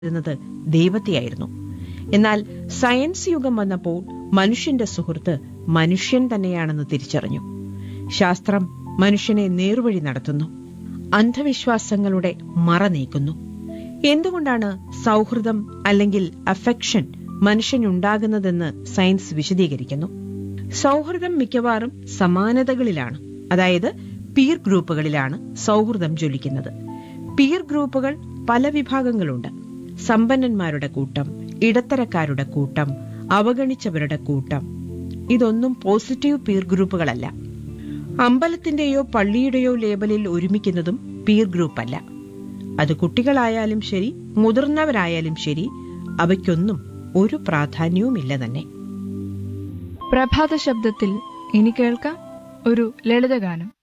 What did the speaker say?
ഇരുന്നത് ദൈവത്തെയായിരുന്നു എന്നാൽ സയൻസ് യുഗം വന്നപ്പോൾ മനുഷ്യന്റെ സുഹൃത്ത് മനുഷ്യൻ തന്നെയാണെന്ന് തിരിച്ചറിഞ്ഞു ശാസ്ത്രം മനുഷ്യനെ നേർവഴി നടത്തുന്നു അന്ധവിശ്വാസങ്ങളുടെ മറ നീക്കുന്നു എന്തുകൊണ്ടാണ് സൗഹൃദം അല്ലെങ്കിൽ അഫെക്ഷൻ മനുഷ്യനുണ്ടാകുന്നതെന്ന് സയൻസ് വിശദീകരിക്കുന്നു സൗഹൃദം മിക്കവാറും സമാനതകളിലാണ് അതായത് പീർ ഗ്രൂപ്പുകളിലാണ് സൗഹൃദം ജ്വലിക്കുന്നത് പീർ ഗ്രൂപ്പുകൾ പല വിഭാഗങ്ങളുണ്ട് സമ്പന്നന്മാരുടെ കൂട്ടം ഇടത്തരക്കാരുടെ കൂട്ടം അവഗണിച്ചവരുടെ കൂട്ടം ഇതൊന്നും പോസിറ്റീവ് പീർ ഗ്രൂപ്പുകളല്ല അമ്പലത്തിന്റെയോ പള്ളിയുടെയോ ലേബലിൽ ഒരുമിക്കുന്നതും പീർ ഗ്രൂപ്പ് അല്ല അത് കുട്ടികളായാലും ശരി മുതിർന്നവരായാലും ശരി അവയ്ക്കൊന്നും ഒരു പ്രാധാന്യവുമില്ല തന്നെ പ്രഭാത ശബ്ദത്തിൽ ഇനി കേൾക്കാം ഒരു ലളിതഗാനം